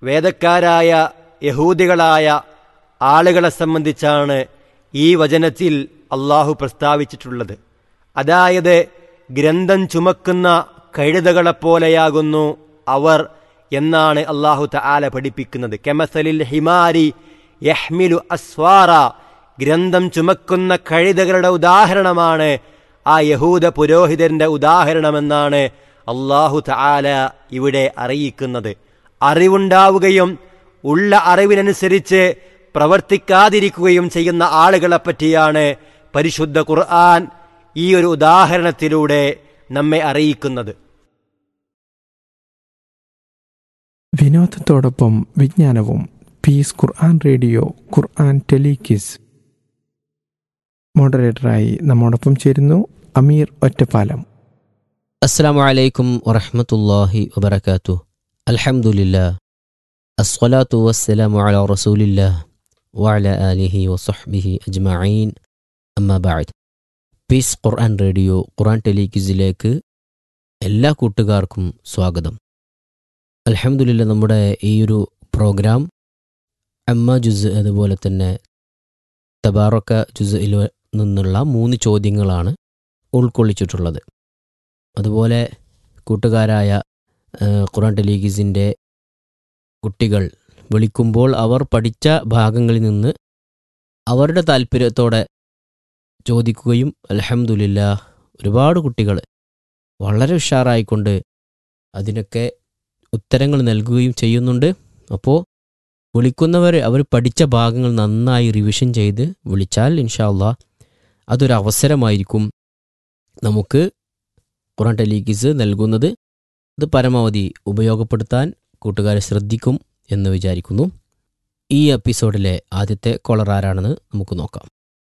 വേദക്കാരായ യഹൂദികളായ ആളുകളെ സംബന്ധിച്ചാണ് ഈ വചനത്തിൽ അള്ളാഹു പ്രസ്താവിച്ചിട്ടുള്ളത് അതായത് ഗ്രന്ഥം ചുമക്കുന്ന കഴുതകളെപ്പോലെയാകുന്നു അവർ എന്നാണ് അള്ളാഹു തആല പഠിപ്പിക്കുന്നത് കെമസലിൽ ഹിമാരി യഹ്മിലു അസ്വാറ ഗ്രന്ഥം ചുമക്കുന്ന കഴുതകളുടെ ഉദാഹരണമാണ് ആ യഹൂദ പുരോഹിതന്റെ ഉദാഹരണമെന്നാണ് അള്ളാഹു തആല ഇവിടെ അറിയിക്കുന്നത് അറിവുണ്ടാവുകയും ഉള്ള അറിവിനനുസരിച്ച് പ്രവർത്തിക്കാതിരിക്കുകയും ചെയ്യുന്ന ആളുകളെ പറ്റിയാണ് പരിശുദ്ധ ഖുർആൻ ഈ ഒരു ഉദാഹരണത്തിലൂടെ നമ്മെ അറിയിക്കുന്നത് വിനോദത്തോടൊപ്പം വിജ്ഞാനവും പീസ് ഖുർആൻ റേഡിയോ ഖുർആൻ ടെലികിസ് മോഡറേറ്ററായി നമ്മോടൊപ്പം ചേരുന്നു അമീർ ഒറ്റപ്പാലം അസ്സാം വലൈക്കും വറഹമത്തല്ലാഹി വബർക്കാത്തു അൽഹംദുലില്ല അസ്വലാത്തു വസ്സലാമു അല റസൂലില്ല വഅല ആലിഹി വസഹ്ബിഹി അജ്മഈൻ അമ്മാ ബഅദ് പീസ് ഖുർആൻ റേഡിയോ ഖുർആൻ ടെലിക്വിസിലേക്ക് എല്ലാ കൂട്ടുകാർക്കും സ്വാഗതം അൽഹംദുലില്ല നമ്മുടെ ഈ ഒരു പ്രോഗ്രാം അമ്മ ജുസ് അതുപോലെ തന്നെ തബാറക്ക ജുസിൽ നിന്നുള്ള മൂന്ന് ചോദ്യങ്ങളാണ് ഉൾക്കൊള്ളിച്ചിട്ടുള്ളത് അതുപോലെ കൂട്ടുകാരായ ആ, ഖുറാൻ ടെലിഗീസിൻ്റെ കുട്ടികൾ വിളിക്കുമ്പോൾ അവർ പഠിച്ച ഭാഗങ്ങളിൽ നിന്ന് അവരുടെ താല്പര്യത്തോടെ ചോദിക്കുകയും അലഹമുല്ല ഒരുപാട് കുട്ടികൾ വളരെ ഉഷാറായിക്കൊണ്ട് അതിനൊക്കെ ഉത്തരങ്ങൾ നൽകുകയും ചെയ്യുന്നുണ്ട് അപ്പോൾ വിളിക്കുന്നവർ അവർ പഠിച്ച ഭാഗങ്ങൾ നന്നായി റിവിഷൻ ചെയ്ത് വിളിച്ചാൽ ഇൻഷാല്ല അതൊരു അവസരമായിരിക്കും നമുക്ക് ഖുറാൻ ടെലിഗീസ് നൽകുന്നത് അത് പരമാവധി ഉപയോഗപ്പെടുത്താൻ കൂട്ടുകാരെ ശ്രദ്ധിക്കും എന്ന് വിചാരിക്കുന്നു ഈ എപ്പിസോഡിലെ ആദ്യത്തെ കോളർ ആരാണെന്ന് നമുക്ക് നോക്കാം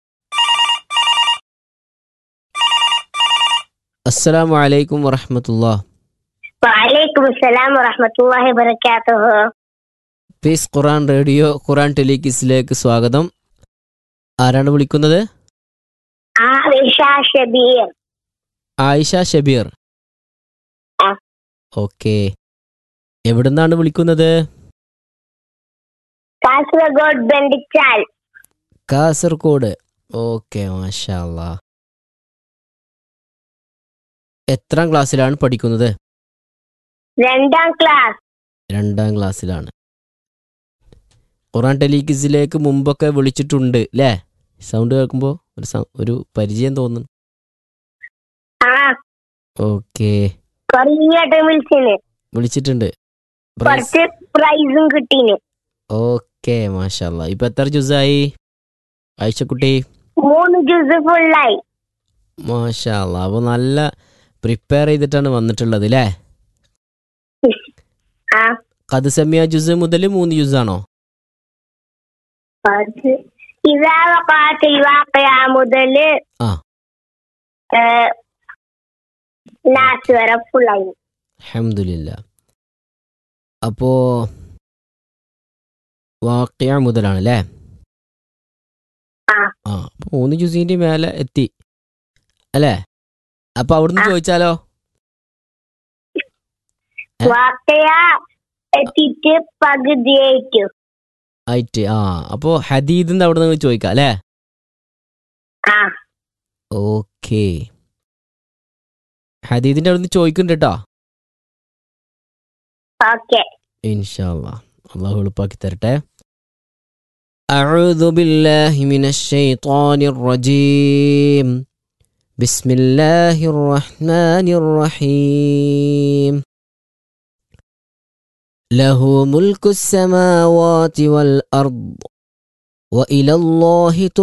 അസ്സലാമു അലൈക്കും വറഹമത്തുള്ള വലൈക്കും അസ്സലാം വറഹമത്തുള്ളാഹി വബറകാതുഹു പീസ് ഖുറാൻ റേഡിയോ ഖുറാൻ ടെലിഗീസിലേക്ക് സ്വാഗതം ആരാണ് വിളിക്കുന്നത് ആയിഷ ഷബീർ ആയിഷ ഷബീർ ആ. ഓക്കെ എവിടുന്നാണ് വിളിക്കുന്നത് കാസർഗോഡ് ബന്ദിച്ചാൽ കാസർഗോഡ് ഓക്കെ മാഷാ അല്ലാ എത്രാം ക്ലാസ്സിലാണ് പഠിക്കുന്നത് രണ്ടാം ക്ലാസ് രണ്ടാം ക്ലാസ്സിലാണ് ഖുറാൻ ടെലിക്വിസിലേക്ക് മുമ്പൊക്കെ വിളിച്ചിട്ടുണ്ട് അല്ലേ സൗണ്ട് കേൾക്കുമ്പോൾ ഒരു സൗ- ഒരു പരിചയം തോന്നുന്നു ആ ഓക്കെ കൊറേ വിളിച്ചിന് വിളിച്ചിട്ടുണ്ട് പ്രൈസ്- കുറച്ച് പ്രൈസും കിട്ടീന് ഓക്കെ മാഷല്ല ഇപ്പൊ എത്ര ജ്യൂസായി ആയിഷക്കുട്ടി മൂന്ന് ജ്യൂസ് ഫുള്ളായി മാഷല്ല അപ്പൊ നല്ല പ്രിപ്പയർ ചെയ്തിട്ടാണ് വന്നിട്ടുള്ളത് അല്ലേ ആ കതുസമിയ ജ്യൂസ് മുതൽ മൂന്ന് ജ്യൂസ് ആണോ കുറച്ച് ഇതാ വഖാത്തിൽ വാഖിയ മുതല് ആ. ഏ, നാസ് വരെ ഫുള്ളായി അഹമ്മദില്ല അപ്പോ വാക്യ മുതലാണ് അല്ലേ ആ. ആ അപ്പൊ മൂന്ന് ജ്യൂസിന്റെ മേലെ എത്തി അല്ലേ അപ്പൊ അവിടുന്ന് ആ. ചോദിച്ചാലോ ഏ? വാഖിയ എത്തിയിട്ട് പകുതിയായിട്ടു ആയിട്ട് ആ അപ്പോ ഹദീദിന്റെ അവിടെ നിന്ന് ചോദിക്കാം അല്ലേ ആ ഓക്കെ ഹദീദിന്റെ അവിടെ നിന്ന് ചോദിക്കുന്നുണ്ട് കേട്ടോ ഓക്കെ ഇൻഷാല്ല അള്ളാഹു എളുപ്പാക്കി തരട്ടെ أعوذ بالله من الشيطان الرجيم بسم الله الرحمن الرحيم له ملك السماوات والأرض وإلى الله